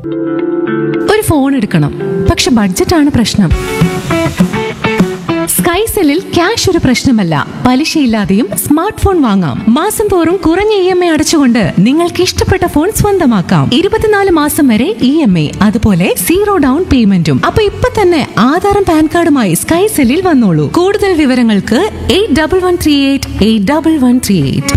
ഒരു ഫോൺ എടുക്കണം പക്ഷെ ബഡ്ജറ്റാണ് പ്രശ്നം സ്കൈസെല്ലിൽ ക്യാഷ് ഒരു പ്രശ്നമല്ല പലിശയില്ലാതെയും സ്മാർട്ട് ഫോൺ വാങ്ങാം മാസം തോറും കുറഞ്ഞ ഇ എം ഐ അടച്ചുകൊണ്ട് നിങ്ങൾക്ക് ഇഷ്ടപ്പെട്ട ഫോൺ സ്വന്തമാക്കാം ഇരുപത്തിനാല് മാസം വരെ ഇ എം ഐ അതുപോലെ സീറോ ഡൗൺ പേയ്മെന്റും അപ്പൊ ഇപ്പൊ തന്നെ ആധാറും പാൻ കാർഡുമായി സ്കൈസെല്ലിൽ വന്നോളൂ കൂടുതൽ വിവരങ്ങൾക്ക് eight double one three eight eight double one three eight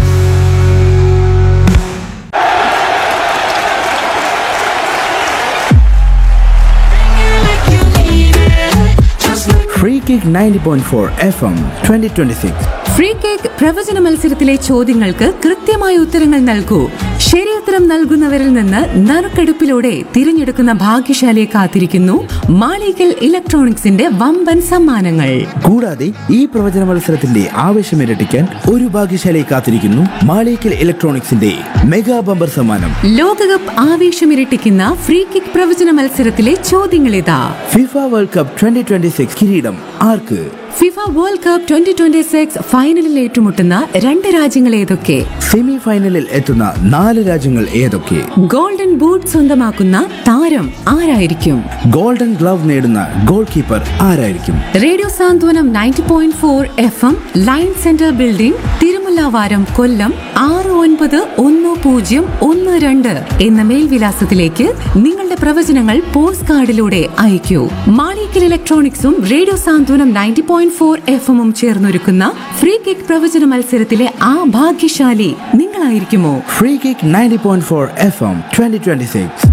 Free Kick 90.4 FM 2026. Free kick പ്രവചന മത്സരത്തിലെ ചോദ്യങ്ങൾക്ക് കൃത്യമായ ഉത്തരങ്ങൾ നൽകൂ ശരിയുത്തരം നൽകുന്നവരിൽ നിന്ന് നറുക്കെടുപ്പിലൂടെ തിരഞ്ഞെടുക്കുന്ന ഭാഗ്യശാലിയെ കാത്തിരിക്കുന്നു മാളികൽ ഇലക്ട്രോണിക്സിന്റെ വമ്പൻ സമ്മാനങ്ങൾ കൂടാതെ ഈ പ്രവചന മത്സരത്തിന്റെ ആവേശം ഇരട്ടിക്കാൻ ഒരു ഭാഗ്യശാലയെ കാത്തിരിക്കുന്നു മാളിക്കൽ ഇലക്ട്രോണിക്സിന്റെ മെഗാ ബമ്പർ സമ്മാനം ലോകകപ്പ് ആവേശമിരട്ടിക്കുന്ന ഫ്രീ കിക്ക് പ്രവചന മത്സരത്തിലെ ചോദ്യങ്ങളിതാ ഫിഫ വേൾഡ് കപ്പ് 2026 കിരീടം ആർക്ക് FIFA world cup twenty twenty six ഫൈനലിൽ ഏറ്റുമുട്ടുന്ന രണ്ട് രാജ്യങ്ങൾ ഏതൊക്കെ സെമി ഫൈനലിൽ എത്തുന്ന നാല് രാജ്യങ്ങൾ ഏതൊക്കെ ഗോൾഡൻ ബൂട്ട് സ്വന്തമാക്കുന്ന താരം ആരായിരിക്കും ഗോൾഡൻ ഗ്ലവ് നേടുന്ന ഗോൾ കീപ്പർ ആരായിരിക്കും radio Santhwanam ninety point four F M line centre building Thirumullavaram Kollam ആറ് ഒൻപത് ഒന്ന് പൂജ്യം ഒന്ന് രണ്ട് എന്ന മേൽവിലാസത്തിലേക്ക് നിങ്ങളുടെ പ്രവചനങ്ങൾ പോസ്റ്റ് കാർഡിലൂടെ അയക്കൂ മാളിക്കൽ ഇലക്ട്രോണിക്സും radio Santhwanam ninety point four F എമ്മും ചേർന്നൊരുക്കുന്ന ഫ്രീ കിക്ക് പ്രവചന മത്സരത്തിലെ ആ ഭാഗ്യശാലി നിങ്ങളായിരിക്കുമോ free kick 90.4 F M 2026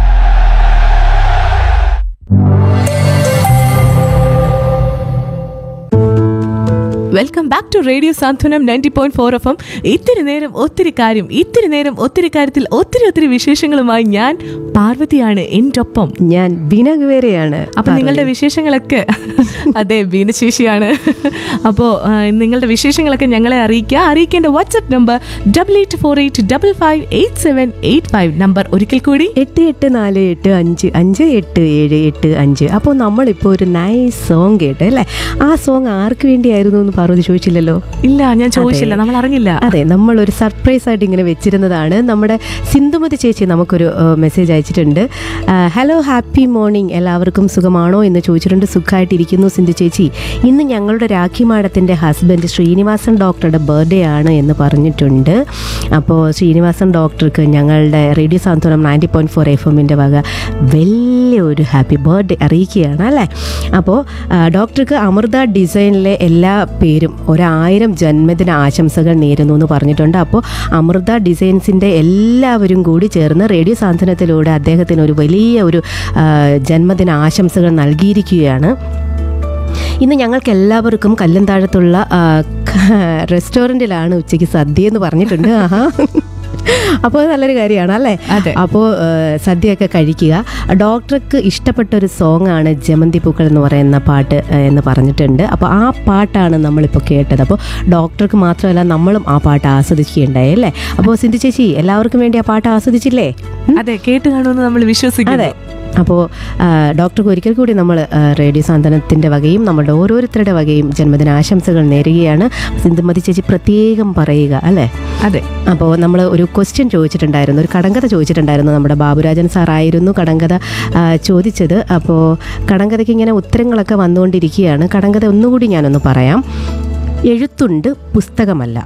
welcome back to radio Santhwanam ninety point four F M ഇത്തിരി നേരം ഒത്തിരി കാര്യം ഇത്തിരി നേരം ഒത്തിരി കാര്യത്തിൽ ഒത്തിരി ഒത്തിരി വിശേഷങ്ങളുമായി ഞാൻ പാർവതിയാണ് എൻ്റെ ഒപ്പം ഞാൻ ബിനകുവേരയാണ് അപ്പൊ നിങ്ങളുടെ വിശേഷങ്ങളൊക്കെ അതെ ബീനശേഷിയാണ് അപ്പോൾ നിങ്ങളുടെ വിശേഷങ്ങളൊക്കെ ഞങ്ങളെ അറിയിക്കുക അറിയിക്കേണ്ട WhatsApp number double eight four eight double five eight seven eight five number ഒരിക്കൽ കൂടി എട്ട് എട്ട് നാല് എട്ട് അഞ്ച് അഞ്ച് എട്ട് ഏഴ് എട്ട് അഞ്ച് അപ്പോൾ നമ്മളിപ്പോൾ ഒരു നൈസ് സോങ് കേട്ട് അല്ലേ ആ സോങ് ആർക്ക് വേണ്ടിയായിരുന്നു എന്ന് പാർവതി ചോദിച്ചില്ലല്ലോ ഇല്ല ഞാൻ ചോദിച്ചില്ല നമ്മൾ അറിഞ്ഞില്ല അതെ നമ്മൾ ഒരു സർപ്രൈസ് ആയിട്ട് ഇങ്ങനെ വെച്ചിരുന്നതാണ് നമ്മുടെ സിന്ധുമതി ചേച്ചി നമുക്കൊരു മെസ്സേജ് അയച്ചിട്ടുണ്ട് ഹലോ ഹാപ്പി മോർണിംഗ് എല്ലാവർക്കും സുഖമാണോ എന്ന് ചോദിച്ചിട്ടുണ്ട് സുഖമായിട്ടിരിക്കുന്നു സിന്ധു ചേച്ചി ഇന്ന് ഞങ്ങളുടെ രാഖി മാഡത്തിൻ്റെ ഹസ്ബൻഡ് ശ്രീനിവാസൻ ഡോക്ടറുടെ ബർത്ത്ഡേ ആണ് എന്ന് പറഞ്ഞിട്ടുണ്ട് അപ്പോൾ ശ്രീനിവാസൻ ഡോക്ടർക്ക് ഞങ്ങളുടെ radio Santhwanam ninety point four F എമ്മിൻ്റെ വക വലിയ ഒരു ഹാപ്പി ബർത്ത്ഡേ അറിയിക്കുകയാണ് അല്ലേ അപ്പോൾ ആ, ഡോക്ടർക്ക് അമൃത ഡിസൈനിലെ എല്ലാ പേരും ഒരായിരം ജന്മദിന ആശംസകൾ നേരുന്നു എന്ന് പറഞ്ഞിട്ടുണ്ട് അപ്പോൾ അമൃത ഡിസൈൻസിൻ്റെ എല്ലാവരും കൂടി ചേർന്ന് റേഡിയോ സാന്ത്വനത്തിലൂടെ അദ്ദേഹത്തിന് ഒരു വലിയ ഒരു ആ, ജന്മദിന ആശംസകൾ നൽകിയിരിക്കുകയാണ് ഇന്ന് ഞങ്ങൾക്ക് എല്ലാവർക്കും കല്ലന്താഴത്തുള്ള ആ, റെസ്റ്റോറൻറ്റിലാണ് ഉച്ചയ്ക്ക് സദ്യ എന്ന് പറഞ്ഞിട്ടുണ്ട് ആഹാ അപ്പോൾ അത് നല്ലൊരു കാര്യമാണ് അല്ലേ അതെ. അപ്പോൾ സദ്യയൊക്കെ കഴിക്കുക ഡോക്ടർക്ക് ഇഷ്ടപ്പെട്ട ഒരു സോങ് ആണ് ജമന്തി പൂക്കൾ എന്ന് പറയുന്ന പാട്ട് ആ, എന്ന് പറഞ്ഞിട്ടുണ്ട് അപ്പോൾ ആ പാട്ടാണ് നമ്മളിപ്പോൾ കേട്ടത് അപ്പോൾ ഡോക്ടർക്ക് മാത്രമല്ല നമ്മളും ആ പാട്ട് ആസ്വദിക്കുകയുണ്ടായി അല്ലേ അപ്പോൾ സിന്ധു ചേച്ചി എല്ലാവർക്കും വേണ്ടി ആ പാട്ട് ആസ്വദിച്ചില്ലേ ഉം? അതെ കേട്ട് കാണുമെന്ന് നമ്മൾ വിശ്വസിക്കുന്നു അതെ അപ്പോൾ ഡോക്ടർക്ക് ഒരിക്കൽ കൂടി നമ്മൾ റേഡിയോ സാന്ത്വനത്തിൻ്റെ വകയും നമ്മുടെ ഓരോരുത്തരുടെ വകയും ജന്മദിനാശംസകൾ നേരുകയാണ് സിന്ധുമതി ചേച്ചി പ്രത്യേകം പറയുക അല്ലേ അതെ അപ്പോൾ നമ്മൾ ഒരു ക്വസ്റ്റ്യൻ ചോദിച്ചിട്ടുണ്ടായിരുന്നു ഒരു കടങ്കഥ ചോദിച്ചിട്ടുണ്ടായിരുന്നു നമ്മുടെ ബാബുരാജൻ സാറായിരുന്നു കടങ്കഥ ആ, ചോദിച്ചത് അപ്പോൾ കടങ്കഥയ്ക്ക് ഇങ്ങനെ ഉത്തരങ്ങളൊക്കെ വന്നുകൊണ്ടിരിക്കുകയാണ് കടങ്കഥ ഒന്നുകൂടി ഞാനൊന്ന് പറയാം എഴുത്തുണ്ട് പുസ്തകമല്ല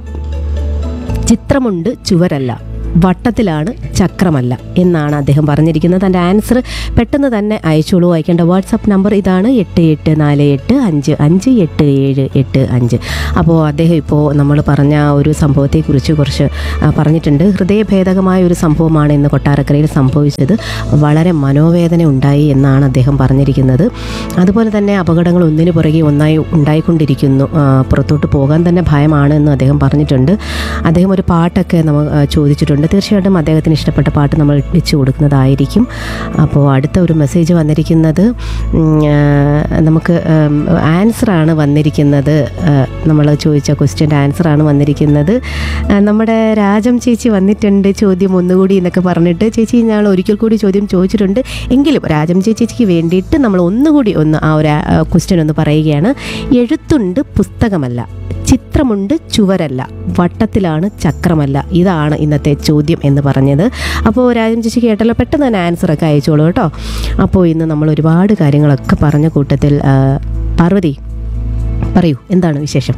ചിത്രമുണ്ട് ചുവരല്ല വട്ടത്തിലാണ് ചക്രമല്ല എന്നാണ് അദ്ദേഹം പറഞ്ഞിരിക്കുന്നത് തൻ്റെ ആൻസർ പെട്ടെന്ന് തന്നെ അയച്ചോളൂ അയക്കേണ്ട വാട്സപ്പ് നമ്പർ ഇതാണ് എട്ട് എട്ട് നാല് എട്ട് അഞ്ച് അഞ്ച് എട്ട് ഏഴ് എട്ട് അഞ്ച് അപ്പോൾ അദ്ദേഹം ഇപ്പോൾ നമ്മൾ പറഞ്ഞ ആ ഒരു സംഭവത്തെക്കുറിച്ച് കുറച്ച് ആ, പറഞ്ഞിട്ടുണ്ട് ഹൃദയഭേദകമായ ഒരു സംഭവമാണ് ഇന്ന് കൊട്ടാരക്കരയിൽ സംഭവിച്ചത് വളരെ മനോവേദന ഉണ്ടായി എന്നാണ് അദ്ദേഹം പറഞ്ഞിരിക്കുന്നത് അതുപോലെ തന്നെ അപകടങ്ങൾ ഒന്നിനു പുറകെ ഒന്നായി ഉണ്ടായിക്കൊണ്ടിരിക്കുന്നു ആ, പുറത്തോട്ട് പോകാൻ തന്നെ ഭയമാണ് എന്ന് അദ്ദേഹം പറഞ്ഞിട്ടുണ്ട് അദ്ദേഹം ഒരു പാട്ടൊക്കെ നമ്മൾ ആ, ചോദിച്ചിട്ടുണ്ട് തീർച്ചയായിട്ടും അദ്ദേഹത്തിന് ഇഷ്ടപ്പെട്ട പാട്ട് നമ്മൾ വെച്ച് കൊടുക്കുന്നതായിരിക്കും അപ്പോൾ അടുത്ത ഒരു മെസ്സേജ് വന്നിരിക്കുന്നത് ഉം, ആ, നമുക്ക് ആൻസറാണ് വന്നിരിക്കുന്നത് നമ്മൾ ചോദിച്ച ക്വസ്റ്റ്യൻ്റെ ആൻസറാണ് വന്നിരിക്കുന്നത് ആ, നമ്മുടെ രാജം ചേച്ചി വന്നിട്ടുണ്ട് ചോദ്യം ഒന്നുകൂടി എന്നൊക്കെ പറഞ്ഞിട്ട് ചേച്ചി ഞാൻ ഒരിക്കൽ കൂടി ചോദ്യം ചോദിച്ചിട്ടുണ്ട് എങ്കിലും രാജം ചേച്ചിക്ക് വേണ്ടിയിട്ട് നമ്മൾ ഒന്നുകൂടി ഒന്ന് ആ ഒരു ക്വസ്റ്റ്യൻ ഒന്ന് പറയുകയാണ് എഴുത്തുണ്ട് പുസ്തകമല്ല ചിത്രം ചിത്രമുണ്ട് ചുവരല്ല വട്ടത്തിലാണ് ചക്രമല്ല ഇതാണ് ഇന്നത്തെ ചോദ്യം എന്ന് പറഞ്ഞത് അപ്പോൾ രാജൻ ചേച്ചി കേട്ടല്ലോ പെട്ടെന്ന് തന്നെ ആൻസറൊക്കെ അയച്ചോളൂ കേട്ടോ അപ്പോൾ ഇന്ന് നമ്മൾ ഒരുപാട് കാര്യങ്ങളൊക്കെ പറഞ്ഞ കൂട്ടത്തിൽ ആ, പാർവതി പറയൂ എന്താണ് വിശേഷം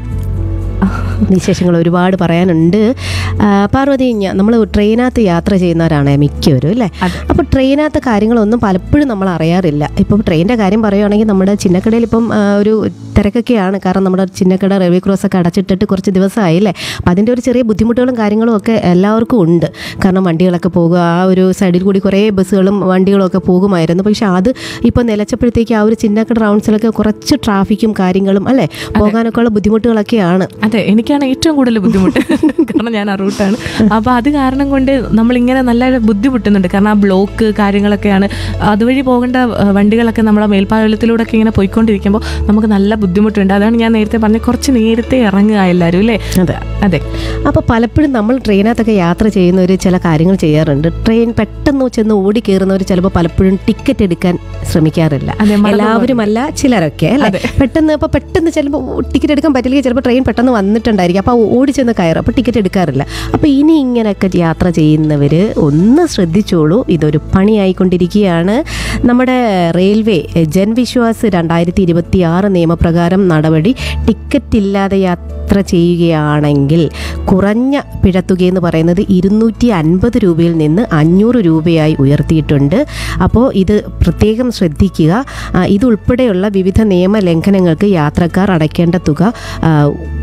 വിശേഷങ്ങൾ ഒരുപാട് പറയാനുണ്ട് ആ, പാർവതി നമ്മൾ ട്രെയിനകത്ത് യാത്ര ചെയ്യുന്നവരാണ് മിക്കവരും അല്ലേ അപ്പോൾ ട്രെയിനകത്ത് കാര്യങ്ങളൊന്നും പലപ്പോഴും നമ്മൾ അറിയാറില്ല ഇപ്പം ട്രെയിനിൻ്റെ കാര്യം പറയുവാണെങ്കിൽ നമ്മുടെ ചിന്നക്കടയിൽ ഇപ്പം ആ, ഒരു തിരക്കൊക്കെയാണ് കാരണം നമ്മുടെ ചിന്നക്കട റെയിൽവേ ക്രോസ് ഒക്കെ അടച്ചിട്ടിട്ട് കുറച്ച് ദിവസമായി അല്ലേ അപ്പം അതിൻ്റെ ഒരു ചെറിയ ബുദ്ധിമുട്ടുകളും കാര്യങ്ങളും ഒക്കെ എല്ലാവർക്കും ഉണ്ട് കാരണം വണ്ടികളൊക്കെ പോകുക ആ ഒരു സൈഡിൽ കൂടി കുറേ ബസ്സുകളും വണ്ടികളും ഒക്കെ പോകുമായിരുന്നു പക്ഷെ അത് ഇപ്പോൾ നിലച്ചപ്പോഴത്തേക്ക് ആ ഒരു ചിന്നക്കട റൗണ്ട്സിലൊക്കെ കുറച്ച് ട്രാഫിക്കും കാര്യങ്ങളും അല്ലേ പോകാനൊക്കെ ഉള്ള ബുദ്ധിമുട്ടുകളൊക്കെയാണ് അതെ എനിക്കാണ് ഏറ്റവും കൂടുതൽ ബുദ്ധിമുട്ട് കാരണം ഞാൻ ആ റൂട്ടാണ് അപ്പോൾ അത് കാരണം കൊണ്ട് നമ്മളിങ്ങനെ നല്ല ബുദ്ധിമുട്ടുന്നുണ്ട് കാരണം ആ ബ്ലോക്ക് കാര്യങ്ങളൊക്കെയാണ് അതുവഴി പോകേണ്ട ആ, വണ്ടികളൊക്കെ നമ്മളെ മേൽപ്പാലത്തിലൂടെ ഒക്കെ ഇങ്ങനെ പോയിക്കൊണ്ടിരിക്കുമ്പോൾ നമുക്ക് നല്ല ബുദ്ധിമുട്ടുണ്ട് അതാണ് ഞാൻ നേരത്തെ പറഞ്ഞത് കുറച്ച് നേരത്തെ ഇറങ്ങുക എല്ലാവരും അല്ലേ അതെ അതെ അപ്പോൾ പലപ്പോഴും നമ്മൾ ട്രെയിനകത്തൊക്കെ യാത്ര ചെയ്യുന്നവർ ചില കാര്യങ്ങൾ ചെയ്യാറുണ്ട് ട്രെയിൻ പെട്ടെന്ന് ചെന്ന് ഓടി കയറുന്നവർ ചിലപ്പോൾ പലപ്പോഴും ടിക്കറ്റ് എടുക്കാൻ ശ്രമിക്കാറില്ല അതെ, മറന്നു എല്ലാവരുമല്ല ചിലരൊക്കെ അല്ലേ പെട്ടെന്ന് ഇപ്പോൾ പെട്ടെന്ന് ചിലപ്പോൾ ടിക്കറ്റ് എടുക്കാൻ പറ്റില്ലെങ്കിൽ ചിലപ്പോൾ ട്രെയിൻ പെട്ടെന്ന് വന്നിട്ടുണ്ടായിരിക്കും അപ്പോൾ ഓടി ചെന്ന് കയറും അപ്പോൾ ടിക്കറ്റ് എടുക്കാറില്ല അപ്പോൾ ഇനി ഇങ്ങനെയൊക്കെ യാത്ര ചെയ്യുന്നവർ ഒന്ന് ശ്രദ്ധിച്ചോളൂ ഇതൊരു പണിയായിക്കൊണ്ടിരിക്കുകയാണ് നമ്മുടെ റെയിൽവേ ജൻവിശ്വാസ് രണ്ടായിരത്തി ഇരുപത്തി ആറ് നിയമപ്രകാരം നടപടി ടിക്കറ്റ് ഇല്ലാതെ യാത്ര ചെയ്യുകയാണെങ്കിൽ കുറഞ്ഞ പിഴത്തുക എന്ന് പറയുന്നത് ഇരുന്നൂറ്റി അൻപത് രൂപയിൽ നിന്ന് അഞ്ഞൂറ് രൂപയായി ഉയർത്തിയിട്ടുണ്ട് അപ്പോൾ ഇത് പ്രത്യേകം ശ്രദ്ധിക്കുക ആ, ഇതുൾപ്പെടെയുള്ള വിവിധ നിയമലംഘനങ്ങൾക്ക് യാത്രക്കാർ അടയ്ക്കേണ്ട തുക ആ,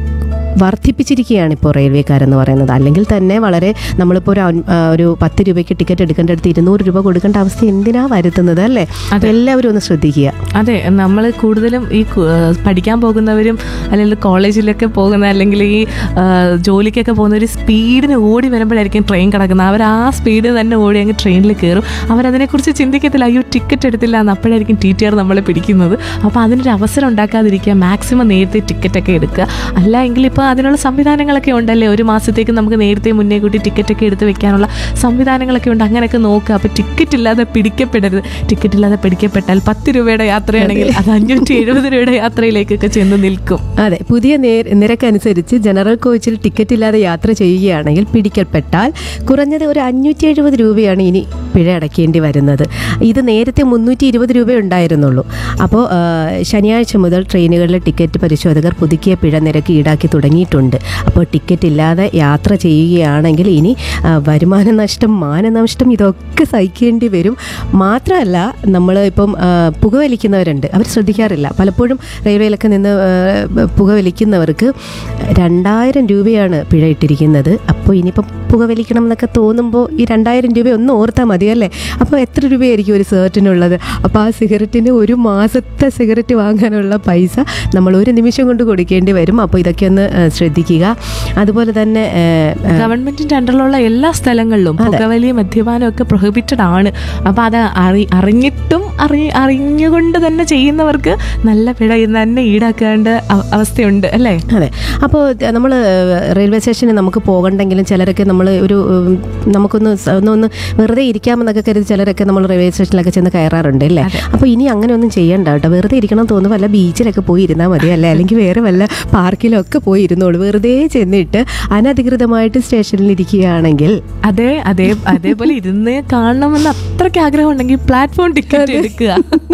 വർദ്ധിപ്പിച്ചിരിക്കുകയാണ് ഇപ്പോൾ റെയിൽവേക്കാരെന്ന് പറയുന്നത് അല്ലെങ്കിൽ തന്നെ വളരെ നമ്മളിപ്പോൾ ഒരു അൻ- ആ, ഒരു പത്ത് രൂപയ്ക്ക് ടിക്കറ്റ് എടുക്കേണ്ടടുത്ത് ഇരുന്നൂറ് രൂപ കൊടുക്കേണ്ട അവസ്ഥ എന്തിനാ വരുത്തുന്നത് അല്ലേ അപ്പോൾ എല്ലാവരും ഒന്ന് ശ്രദ്ധിക്കുക അതെ നമ്മൾ കൂടുതലും ഈ കു- ആ, പഠിക്കാൻ പോകുന്നവരും അല്ലെങ്കിൽ കോളേജിലൊക്കെ പോകുന്ന അല്ലെങ്കിൽ ഈ ആ, ജോലിക്കൊക്കെ പോകുന്നവർ സ്പീഡിന് ഓടി വരുമ്പോഴായിരിക്കും ട്രെയിൻ കിടക്കുന്നത് അവർ ആ സ്പീഡിൽ തന്നെ ഓടി അങ്ങ് ട്രെയിനിൽ കയറും അവരതിനെക്കുറിച്ച് ചിന്തിക്കത്തില്ല അയ്യോ ടിക്കറ്റ് എടുത്തില്ല എന്ന് അപ്പോഴായിരിക്കും ടി ടി ആർ നമ്മളെ പിടിക്കുന്നത് അപ്പോൾ അതിനൊരു അവസരം ഉണ്ടാക്കാതിരിക്കുക മാക്സിമം നേരത്തെ ടിക്കറ്റൊക്കെ എടുക്കുക അല്ല എങ്കിൽ ഇപ്പോൾ അതിനുള്ള സംവിധാനങ്ങളൊക്കെ ഉണ്ടല്ലേ ഒരു മാസത്തേക്ക് നമുക്ക് നേരത്തെ മുന്നേ കൂട്ടി ടിക്കറ്റൊക്കെ എടുത്ത് വെക്കാനുള്ള സംവിധാനങ്ങളൊക്കെ ഉണ്ട് അങ്ങനെയൊക്കെ നോക്കുക അപ്പോൾ ടിക്കറ്റ് ഇല്ലാതെ പിടിക്കപ്പെടരുത് ടിക്കറ്റ് ഇല്ലാതെ പിടിക്കപ്പെട്ടാൽ പത്ത് രൂപയുടെ യാത്രയാണെങ്കിൽ അത് അഞ്ഞൂറ്റി എഴുപത് രൂപയുടെ യാത്രയിലേക്കൊക്കെ ചെന്ന് നിൽക്കും അതെ പുതിയ നേ- നിരക്കനുസരിച്ച് ജനറൽ കോച്ചിൽ ടിക്കറ്റ് ഇല്ലാതെ യാത്ര ചെയ്യുകയാണെങ്കിൽ പിടിക്കപ്പെട്ടാൽ കുറഞ്ഞത് ഒരു അഞ്ഞൂറ്റി എഴുപത് രൂപയാണ് ഇനി പിഴ അടയ്ക്കേണ്ടി വരുന്നത് ഇത് നേരത്തെ മുന്നൂറ്റി ഇരുപത് രൂപ ഉണ്ടായിരുന്നുള്ളൂ അപ്പോൾ ആ, ശനിയാഴ്ച മുതൽ ട്രെയിനുകളിലെ ടിക്കറ്റ് പരിശോധകർ പുതുക്കിയ പിഴ നിരക്ക് ഈടാക്കി തുടങ്ങിയിട്ടുണ്ട് അപ്പോൾ ടിക്കറ്റ് ഇല്ലാതെ യാത്ര ചെയ്യുകയാണെങ്കിൽ ഇനി ആ, വരുമാന നഷ്ടം മാനനഷ്ടം ഇതൊക്കെ സഹിക്കേണ്ടി വരും മാത്രമല്ല നമ്മൾ ഇപ്പം ആ, പുകവലിക്കുന്നവരുണ്ട് അവർ ശ്രദ്ധിക്കാറില്ല പലപ്പോഴും റെയിൽവേയിലൊക്കെ നിന്ന് ആ, പുകവലിക്കുന്നവർക്ക് രണ്ടായിരം രൂപയാണ് പിഴ ഇട്ടിരിക്കുന്നത് അപ്പോൾ ഇനിയിപ്പം പുകവലിക്കണം എന്നൊക്കെ തോന്നുമ്പോൾ ഈ രണ്ടായിരം രൂപ ഒന്ന് ഓർത്താൽ മതിയല്ലേ അപ്പോൾ എത്ര രൂപയായിരിക്കും ഒരു സെർട്ടിനുള്ളത് അപ്പോൾ ആ സിഗരറ്റിന് ഒരു മാസത്തെ സിഗരറ്റ് വാങ്ങാനുള്ള പൈസ നമ്മൾ ഒരു നിമിഷം കൊണ്ട് കൊടുക്കേണ്ടി വരും അപ്പോൾ ഇതൊക്കെ ഒന്ന് ആ, ശ്രദ്ധിക്കുക അതുപോലെ തന്നെ ആ, ആ, ഗവൺമെന്റിന്റെ അണ്ടറിലുള്ള എല്ലാ സ്ഥലങ്ങളിലും പുകവലി മദ്യപാനം ഒക്കെ പ്രൊഹിബിറ്റഡ് ആണ് അപ്പൊ അത് അറി അറിഞ്ഞിട്ടും അറി അറിഞ്ഞുകൊണ്ട് തന്നെ ചെയ്യുന്നവർക്ക് നല്ല പിഴ ഇന്ന് തന്നെ ഈടാക്കേണ്ട അവ- അവസ്ഥയുണ്ട് അല്ലേ അതെ അപ്പോൾ നമ്മൾ റെയിൽവേ സ്റ്റേഷനിൽ നമുക്ക് പോകണ്ടെങ്കിലും ചിലരൊക്കെ നമ്മൾ ഒരു ഉം, നമുക്കൊന്ന് സ- ഒന്ന് ഒന്ന് വെറുതെ ഇരിക്കാമെന്നൊക്കെ കരുതി ചിലരൊക്കെ നമ്മൾ റെയിൽവേ സ്റ്റേഷനിലൊക്കെ ചെന്ന് കയറാറുണ്ട് അല്ലേ അപ്പോൾ ഇനി അങ്ങനെ ഒന്നും ചെയ്യണ്ട കേട്ടോ വെറുതെ ഇരിക്കണം എന്ന് തോന്നുന്നു വല്ല ബീച്ചിലൊക്കെ പോയി ഇരുന്നാൽ മതി അല്ലേ അല്ലെങ്കിൽ വേറെ വല്ല പാർക്കിലൊക്കെ പോയി ഇരുന്നോളൂ വെറുതെ ചെന്നിട്ട് അനധികൃതമായിട്ട് സ്റ്റേഷനിൽ ഇരിക്കുകയാണെങ്കിൽ അതെ അതേ അതേപോലെ ഇരുന്ന് കാണണമെന്ന് അത്രയ്ക്ക് ആഗ്രഹം ഉണ്ടെങ്കിൽ പ്ലാറ്റ്ഫോം ടിക്കറ്റ് എടുക്കുക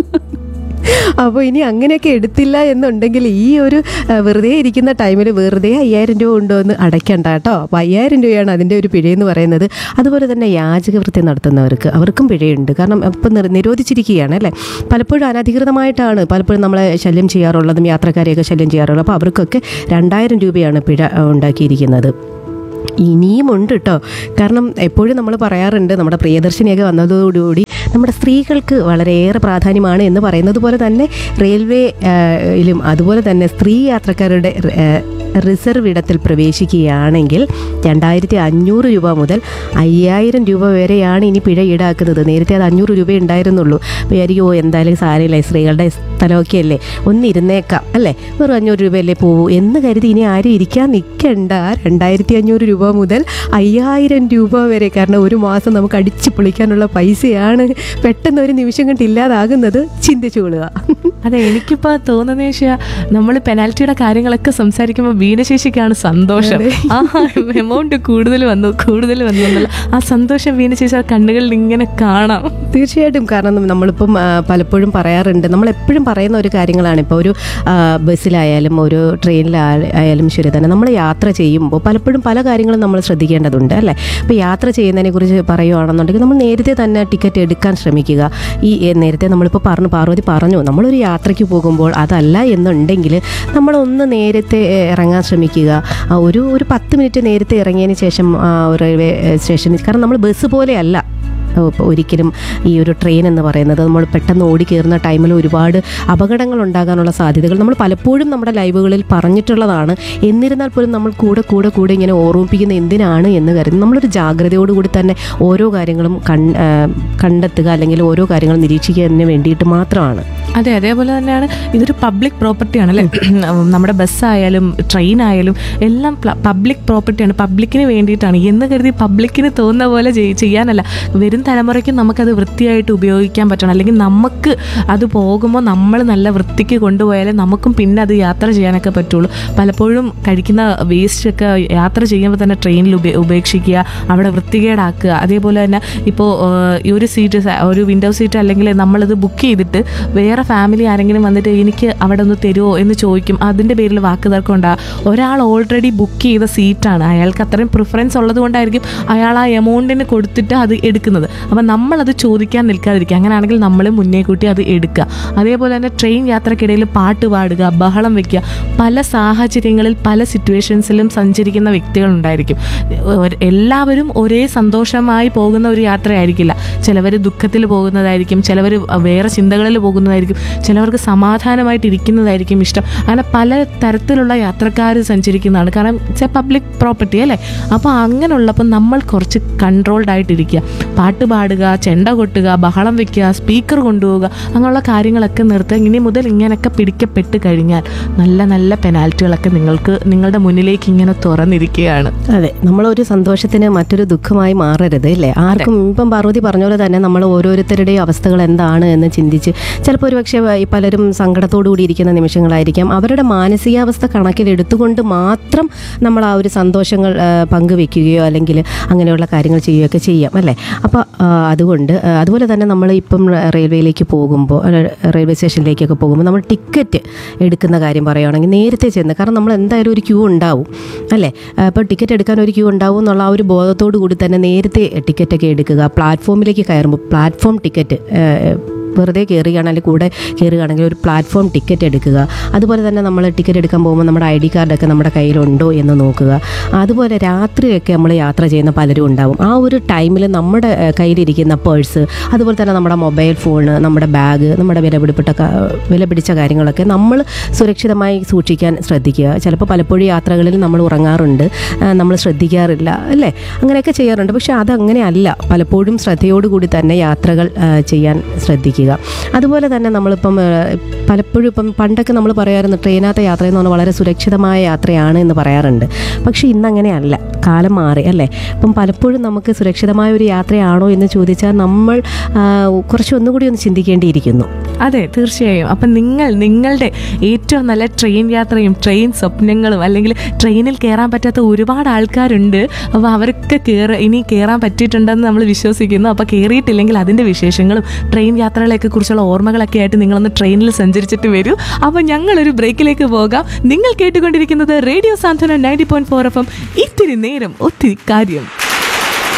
അപ്പോൾ ഇനി അങ്ങനെയൊക്കെ എടുത്തില്ല എന്നുണ്ടെങ്കിൽ ഈ ഒരു ആ, വെറുതെ ഇരിക്കുന്ന ടൈമിൽ വെറുതെ അയ്യായിരം രൂപ ഉണ്ടോ എന്ന് അടയ്ക്കണ്ട കേട്ടോ അപ്പോൾ അയ്യായിരം രൂപയാണ് അതിൻ്റെ ഒരു പിഴയെന്ന് പറയുന്നത് അതുപോലെ തന്നെ യാചകവൃത്തി നടത്തുന്നവർക്ക് അവർക്കും പിഴയുണ്ട് കാരണം ഇപ്പം നിർ നിരോധിച്ചിരിക്കുകയാണ് അല്ലേ പലപ്പോഴും അനധികൃതമായിട്ടാണ് പലപ്പോഴും നമ്മളെ ശല്യം ചെയ്യാറുള്ളതും യാത്രക്കാരെയൊക്കെ ശല്യം ചെയ്യാറുള്ളത് അപ്പോൾ അവർക്കൊക്കെ രണ്ടായിരം രൂപയാണ് പിഴ ആ, ഉണ്ടാക്കിയിരിക്കുന്നത് ഇനിയും ഉണ്ട് കേട്ടോ കാരണം എപ്പോഴും നമ്മൾ പറയാറുണ്ട് നമ്മുടെ പ്രിയദർശിനിയൊക്കെ വന്നതോടുകൂടി നമ്മുടെ സ്ത്രീകൾക്ക് വളരെയേറെ പ്രാധാന്യമാണ് എന്ന് പറയുന്നത് പോലെ തന്നെ റെയിൽവേ ആ, യിലും അതുപോലെ തന്നെ സ്ത്രീ യാത്രക്കാരുടെ ആ, റിസർവ് ഇടത്തിൽ പ്രവേശിക്കുകയാണെങ്കിൽ രണ്ടായിരത്തി അഞ്ഞൂറ് രൂപ മുതൽ അയ്യായിരം രൂപ വരെയാണ് ഇനി പിഴ ഈടാക്കുന്നത് നേരത്തെ അത് അഞ്ഞൂറ് രൂപ ഉണ്ടായിരുന്നുള്ളൂ അപ്പോൾ വിചാരിക്കും ഓ എന്തായാലും സാരമില്ല സ്ത്രീകളുടെ സ്ഥലമൊക്കെ അല്ലേ ഒന്ന് ഇരുന്നേക്കാം അല്ലേ വെറും അഞ്ഞൂറ് രൂപയല്ലേ പോവൂ എന്ന് കരുതി ഇനി ആരും ഇരിക്കാൻ നിൽക്കണ്ട രണ്ടായിരത്തി അഞ്ഞൂറ് രൂപ മുതൽ അയ്യായിരം രൂപ വരെ കാരണം ഒരു മാസം നമുക്ക് അടിച്ചു പൊളിക്കാനുള്ള പൈസയാണ് പെട്ടെന്ന് ഒരു നിമിഷം കൊണ്ട് ഇല്ലാതാകുന്നത് ചിന്തിച്ചു കൊള്ളുക അതെ എനിക്കിപ്പോ തോന്നുന്ന വെച്ചാൽ നമ്മൾ പെനാൽറ്റിയുടെ കാര്യങ്ങളൊക്കെ സംസാരിക്കുമ്പോൾ വീണശേഷിക്കാണ് സന്തോഷം ആ എമൗണ്ട് കൂടുതൽ വന്നു കൂടുതൽ വന്നു എന്നുള്ള ആ സന്തോഷം വീണശേഷി ആ കണ്ണുകളിൽ ഇങ്ങനെ കാണാം തീർച്ചയായിട്ടും കാരണം നമ്മളിപ്പം ആ, പലപ്പോഴും പറയാറുണ്ട് നമ്മൾ എപ്പോഴും പറയുന്ന ഒരു കാര്യങ്ങളാണ് ഇപ്പോൾ ഒരു ആ, ബസ്സിലായാലും ഒരു ട്രെയിനിലായാലും ശരി തന്നെ നമ്മൾ യാത്ര ചെയ്യുമ്പോൾ പലപ്പോഴും പല കാര്യങ്ങളും നമ്മൾ ശ്രദ്ധിക്കേണ്ടതുണ്ട് അല്ലേ അപ്പോൾ യാത്ര ചെയ്യുന്നതിനെ കുറിച്ച് പറയുകയാണെന്നുണ്ടെങ്കിൽ നമ്മൾ നേരത്തെ തന്നെ ടിക്കറ്റ് എടുക്കാൻ ശ്രമിക്കുക ഈ ഏ, നേരത്തെ നമ്മളിപ്പോൾ പറഞ്ഞു പാർവതി പറഞ്ഞു നമ്മളൊരു യാത്രയ്ക്ക് പോകുമ്പോൾ അതല്ല എന്നുണ്ടെങ്കിൽ നമ്മളൊന്ന് നേരത്തെ ഏ, ഇറങ്ങാൻ ശ്രമിക്കുക ആ, ഒരു ഒരു പത്ത് മിനിറ്റ് നേരത്തെ ഇറങ്ങിയതിന് ശേഷം ആ, റെയിൽവേ സ്റ്റേഷനിൽ കാരണം നമ്മൾ ബസ് പോലെയല്ല ഇപ്പൊ ഒരിക്കലും ഈ ഒരു ട്രെയിൻ എന്ന് പറയുന്നത് നമ്മൾ പെട്ടെന്ന് ഓടി കയറുന്ന ടൈമിൽ ഒരുപാട് അപകടങ്ങൾ ഉണ്ടാകാനുള്ള സാധ്യതകൾ നമ്മൾ പലപ്പോഴും നമ്മുടെ ലൈവുകളിൽ പറഞ്ഞിട്ടുള്ളതാണ് എന്നിരുന്നാൽ പോലും നമ്മൾ കൂടെ കൂടെ കൂടെ ഇങ്ങനെ ഓർമ്മിപ്പിക്കുന്ന എന്തിനാണ് എന്ന് കരുതി നമ്മളൊരു ജാഗ്രതയോടുകൂടി തന്നെ ഓരോ കാര്യങ്ങളും കൺ ആ, കണ്ടെത്തുക അല്ലെങ്കിൽ ഓരോ കാര്യങ്ങളും നിരീക്ഷിക്കുന്നതിന് വേണ്ടിയിട്ട് മാത്രമാണ് അതെ അതേപോലെ തന്നെയാണ് ഇതൊരു പബ്ലിക് പ്രോപ്പർട്ടി ആണല്ലേ നമ്മുടെ ബസ്സായാലും ട്രെയിൻ ആയാലും എല്ലാം പബ്ലിക് പ്രോപ്പർട്ടിയാണ് പബ്ലിക്കിന് വേണ്ടിയിട്ടാണ് എന്ന് കരുതി പബ്ലിക്കിന് തോന്നുന്ന പോലെ ചെയ്- ചെയ്യാനല്ല വരും തലമുറയ്ക്ക് നമുക്കത് വൃത്തിയായിട്ട് ഉപയോഗിക്കാൻ പറ്റണം അല്ലെങ്കിൽ നമുക്ക് അത് പോകുമ്പോൾ നമ്മൾ നല്ല വൃത്തിക്ക് കൊണ്ടുപോയാലേ നമുക്കും പിന്നെ അത് യാത്ര ചെയ്യാനൊക്കെ പറ്റുള്ളൂ പലപ്പോഴും കഴിക്കുന്ന വേസ്റ്റ് ഒക്കെ യാത്ര ചെയ്യുമ്പോൾ തന്നെ ട്രെയിനിൽ ഉപ ഉപേക്ഷിക്കുക അവിടെ വൃത്തികേടാക്കുക അതേപോലെ തന്നെ ഇപ്പോൾ ഈ ഒരു സീറ്റ് സ- ഒരു വിൻഡോ സീറ്റ് അല്ലെങ്കിൽ നമ്മളത് ബുക്ക് ചെയ്തിട്ട് വേറെ ഫാമിലി ആരെങ്കിലും വന്നിട്ട് എനിക്ക് അവിടെ ഒന്ന് തരുമോ എന്ന് ചോദിക്കും അതിൻ്റെ പേരിൽ വാക്ക് തർക്കം ഉണ്ടാകും ഒരാൾ ഓൾറെഡി ബുക്ക് ചെയ്ത സീറ്റാണ് അയാൾക്ക് അത്രയും പ്രിഫറൻസ് ഉള്ളത് കൊണ്ടായിരിക്കും അയാൾ ആ എമൗണ്ടിന് കൊടുത്തിട്ട് അത് എടുക്കുന്നത് അപ്പം നമ്മളത് ചോദിക്കാൻ നിൽക്കാതിരിക്കുക അങ്ങനെയാണെങ്കിൽ നമ്മൾ മുന്നേ കൂട്ടി അത് എടുക്കുക അതേപോലെ തന്നെ ട്രെയിൻ യാത്രക്കിടയിൽ പാട്ട് പാടുക ബഹളം വെക്കുക പല സാഹചര്യങ്ങളിൽ പല സിറ്റുവേഷൻസിലും സഞ്ചരിക്കുന്ന വ്യക്തികളുണ്ടായിരിക്കും ഒരു- എല്ലാവരും ഒരേ സന്തോഷമായി പോകുന്ന ഒരു യാത്രയായിരിക്കില്ല ചിലവർ ദുഃഖത്തിൽ പോകുന്നതായിരിക്കും ചിലവർ വേറെ ചിന്തകളിൽ പോകുന്നതായിരിക്കും ചിലവർക്ക് സമാധാനമായിട്ട് ഇരിക്കുന്നതായിരിക്കും ഇഷ്ടം അങ്ങനെ പല തരത്തിലുള്ള യാത്രക്കാർ സഞ്ചരിക്കുന്നതാണ് കാരണം ഇറ്റ്സ് എ പബ്ലിക് പ്രോപ്പർട്ടി അല്ലേ അപ്പോൾ അങ്ങനെയുള്ളപ്പോൾ നമ്മൾ കുറച്ച് കൺട്രോൾഡ് ആയിട്ടിരിക്കുക പാട്ട് പാടുക ചെണ്ട കൊട്ടുക ബഹളം വെക്കുക സ്പീക്കർ കൊണ്ടുപോവുക അങ്ങനെയുള്ള കാര്യങ്ങളൊക്കെ നിർത്തുക ഇനി മുതൽ ഇങ്ങനെയൊക്കെ പിടിക്കപ്പെട്ട് കഴിഞ്ഞാൽ നല്ല നല്ല പെനാൽറ്റികളൊക്കെ നിങ്ങൾക്ക് നിങ്ങളുടെ മുന്നിലേക്ക് ഇങ്ങനെ തുറന്നിരിക്കുകയാണ് അതെ നമ്മളൊരു സന്തോഷത്തിന് മറ്റൊരു ദുഃഖമായി മാറരുത് അല്ലേ ആർക്കും ഇപ്പം പാർവതി പറഞ്ഞ പോലെ തന്നെ നമ്മൾ ഓരോരുത്തരുടെയും അവസ്ഥകൾ എന്താണ് എന്ന് ചിന്തിച്ച് ചിലപ്പോൾ ഒരു പക്ഷേ ഈ പലരും സങ്കടത്തോടു കൂടി ഇരിക്കുന്ന നിമിഷങ്ങളായിരിക്കാം അവരുടെ മാനസികാവസ്ഥ കണക്കിലെടുത്തുകൊണ്ട് മാത്രം നമ്മൾ ആ ഒരു സന്തോഷങ്ങൾ ആ, പങ്കുവെക്കുകയോ അല്ലെങ്കിൽ അങ്ങനെയുള്ള കാര്യങ്ങൾ ചെയ്യുകയൊക്കെ ചെയ്യാം അല്ലേ അപ്പോൾ അതുകൊണ്ട് ആ, അതുപോലെ തന്നെ നമ്മൾ ഇപ്പം റെയിൽവേയിലേക്ക് പോകുമ്പോൾ അല്ല, റെയിൽവേ സ്റ്റേഷനിലേക്കൊക്കെ പോകുമ്പോൾ നമ്മൾ ടിക്കറ്റ് എടുക്കുന്ന കാര്യം പറയുകയാണെങ്കിൽ നേരത്തെ ചെന്ന് കാരണം നമ്മൾ എന്തായാലും ഒരു ക്യൂ ഉണ്ടാവും അല്ലേ അപ്പോൾ ടിക്കറ്റ് എടുക്കാൻ ഒരു ക്യൂ ഉണ്ടാവും എന്നുള്ള ആ ഒരു ബോധത്തോടു കൂടി തന്നെ നേരത്തെ ടിക്കറ്റൊക്കെ എടുക്കുക പ്ലാറ്റ്ഫോമിലേക്ക് കയറുമ്പോൾ പ്ലാറ്റ്ഫോം ടിക്കറ്റ് വെറുതെ കയറുകയാണെങ്കിൽ കൂടെ കയറുകയാണെങ്കിൽ ഒരു പ്ലാറ്റ്ഫോം ടിക്കറ്റ് എടുക്കുക അതുപോലെ തന്നെ നമ്മൾ ടിക്കറ്റ് എടുക്കാൻ പോകുമ്പോൾ നമ്മുടെ ഐ ഡി കാർഡൊക്കെ നമ്മുടെ കയ്യിലുണ്ടോ എന്ന് നോക്കുക അതുപോലെ രാത്രിയൊക്കെ നമ്മൾ യാത്ര ചെയ്യുന്ന പലരും ഉണ്ടാവും ആ ഒരു ടൈമിൽ നമ്മുടെ ഏഹ്, കയ്യിലിരിക്കുന്ന പേഴ്സ് അതുപോലെ തന്നെ നമ്മുടെ മൊബൈൽ ഫോൺ നമ്മുടെ ബാഗ് നമ്മുടെ വിലപിടിപ്പെട്ട ക- വില പിടിച്ച കാര്യങ്ങളൊക്കെ നമ്മൾ സുരക്ഷിതമായി സൂക്ഷിക്കാൻ ശ്രദ്ധിക്കുക ചിലപ്പോൾ പലപ്പോഴും യാത്രകളിൽ നമ്മൾ ഉറങ്ങാറുണ്ട് ആ, നമ്മൾ ശ്രദ്ധിക്കാറില്ല അല്ലേ അങ്ങനെയൊക്കെ ചെയ്യാറുണ്ട് പക്ഷേ അതങ്ങനെയല്ല പലപ്പോഴും ശ്രദ്ധയോടുകൂടി തന്നെ യാത്രകൾ ആ, ചെയ്യാൻ ശ്രദ്ധിക്കുക അതുപോലെ തന്നെ നമ്മളിപ്പം ആ, പലപ്പോഴും ഇപ്പം പണ്ടൊക്കെ നമ്മൾ പറയാറുണ്ട് ട്രെയിനകത്തെ യാത്ര എന്ന് പറഞ്ഞാൽ വളരെ സുരക്ഷിതമായ യാത്രയാണ് എന്ന് പറയാറുണ്ട് പക്ഷേ ഇന്നങ്ങനെയല്ല കാലം മാറി അല്ലേ അപ്പം പലപ്പോഴും നമുക്ക് സുരക്ഷിതമായ ഒരു യാത്രയാണോ എന്ന് ചോദിച്ചാൽ നമ്മൾ ആ, കുറച്ച് ഒന്നുകൂടി ഒന്ന് ചിന്തിക്കേണ്ടിയിരിക്കുന്നു അതെ തീർച്ചയായും അപ്പം നിങ്ങൾ നിങ്ങളുടെ ഏറ്റവും നല്ല ട്രെയിൻ യാത്രയും ട്രെയിൻ സ്വപ്നങ്ങളും അല്ലെങ്കിൽ ട്രെയിനിൽ കയറാൻ പറ്റാത്ത ഒരുപാട് ആൾക്കാരുണ്ട് അപ്പോൾ അവർക്ക് കയറ ഇനി കയറാൻ പറ്റിയിട്ടുണ്ടെന്ന് നമ്മൾ വിശ്വസിക്കുന്നു അപ്പോൾ കയറിയിട്ടില്ലെങ്കിൽ അതിൻ്റെ വിശേഷങ്ങളും ട്രെയിൻ യാത്രകളെയൊക്കെ കുറിച്ചുള്ള ഓർമ്മകളൊക്കെ ആയിട്ട് നിങ്ങളൊന്ന് ട്രെയിനിൽ സഞ്ചരിച്ചിട്ട് വരൂ അപ്പോൾ ഞങ്ങളൊരു ബ്രേക്കിലേക്ക് പോകാം നിങ്ങൾ കേട്ടുകൊണ്ടിരിക്കുന്നത് radio Santhwana ninety point four F M ഇത്തിരി നേരം ഒത്തിരി കാര്യം